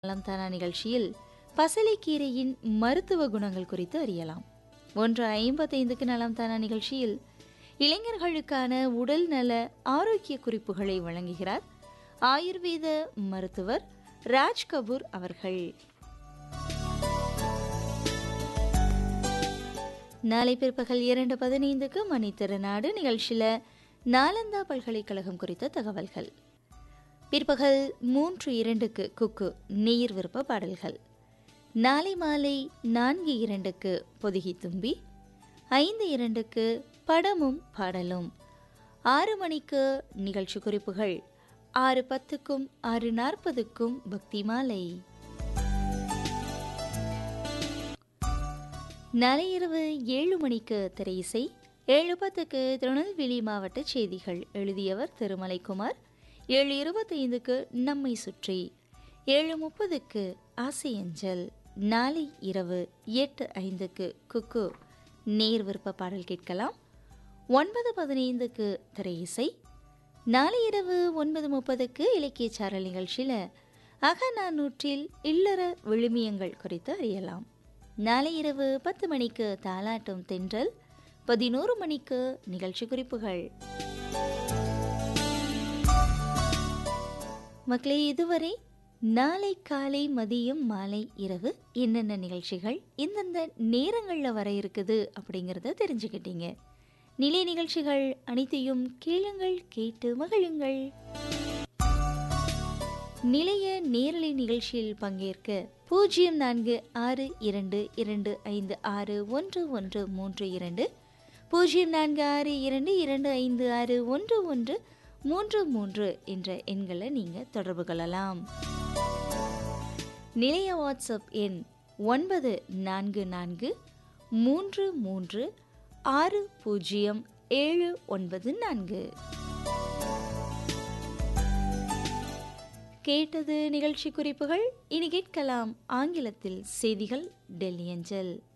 நலம் தானா நிகழ்ச்சியில் பசலைக்கீரையின் மருத்துவ குணங்கள் குறித்து அறியலாம் ஒன்று ஐம்பத்தைந்துக்கு நலம் தானா நிகழ்ச்சியில் இளைஞர்களுக்கான உடல் நல ஆரோக்கிய குறிப்புகளை வழங்குகிறார் ஆயுர்வேத மருத்துவர் ராஜ் கபூர் அவர்கள் நாளை பிற்பகல் இரண்டு பதினைந்துக்கு மணி திருநாடு நிகழ்ச்சியில் நாலந்தா பல்கலைக்கழகம் குறித்த தகவல்கள் பிற்பகல் மூன்று இரண்டுக்கு குக்கு நீர் விருப்ப பாடல்கள் நாளை மாலை நான்கு இரண்டுக்கு பொதுகி தும்பி ஐந்து இரண்டுக்கு படமும் பாடலும் ஆறு மணிக்கு நிகழ்ச்சி குறிப்புகள் ஆறு பத்துக்கும் ஆறு நாற்பதுக்கும் பக்தி மாலை நாளை இரவு ஏழு மணிக்கு திரையிசை ஏழு பத்துக்கு திருநெல்வேலி மாவட்ட செய்திகள் எழுதியவர் திருமலைக்குமார் ஏழு இருபத்தைந்துக்கு நம்மை சுற்றி ஏழு முப்பதுக்கு ஆசையஞ்சல் நாளை இரவு எட்டு ஐந்துக்கு குக்கு நேர் விருப்ப பாடல் கேட்கலாம் ஒன்பது பதினைந்துக்கு திரையிசை நாளை இரவு ஒன்பது முப்பதுக்கு இலக்கிய சாரல் நிகழ்ச்சியில் அகநானூற்றில் இல்லற விழுமியங்கள் குறித்து அறியலாம் நாளை இரவு பத்து மணிக்கு தாலாட்டும் தென்றல் பதினோரு மணிக்கு நிகழ்ச்சி குறிப்புகள் மக்களே இதுவரை நாளை காலை மதியம் மாலை இரவு என்னென்ன நிகழ்ச்சிகள் இந்தந்த நேரங்களில் வர இருக்குது அப்படிங்கிறத தெரிஞ்சுக்கிட்டீங்க நிலை நிகழ்ச்சிகள் அனைத்தையும் கேளுங்கள் கேட்டு மகிழுங்கள் நிலைய நேரலை நிகழ்ச்சியில் பங்கேற்க பூஜ்ஜியம் நான்கு ஆறு இரண்டு இரண்டு ஐந்து ஆறு ஒன்று ஒன்று மூன்று இரண்டு பூஜ்ஜியம் நான்கு ஆறு இரண்டு இரண்டு ஐந்து ஆறு ஒன்று ஒன்று மூன்று மூன்று என்ற எண்களை நீங்கள் தொடர்பு கொள்ளலாம் நிலைய வாட்ஸ்அப் எண் ஒன்பது நான்கு நான்கு மூன்று மூன்று ஆறு பூஜ்ஜியம் ஏழு ஒன்பது நான்கு கேட்டது நிகழ்ச்சி குறிப்புகள் இனி கேட்கலாம் ஆங்கிலத்தில் செய்திகள் டெல்லி அஞ்சல்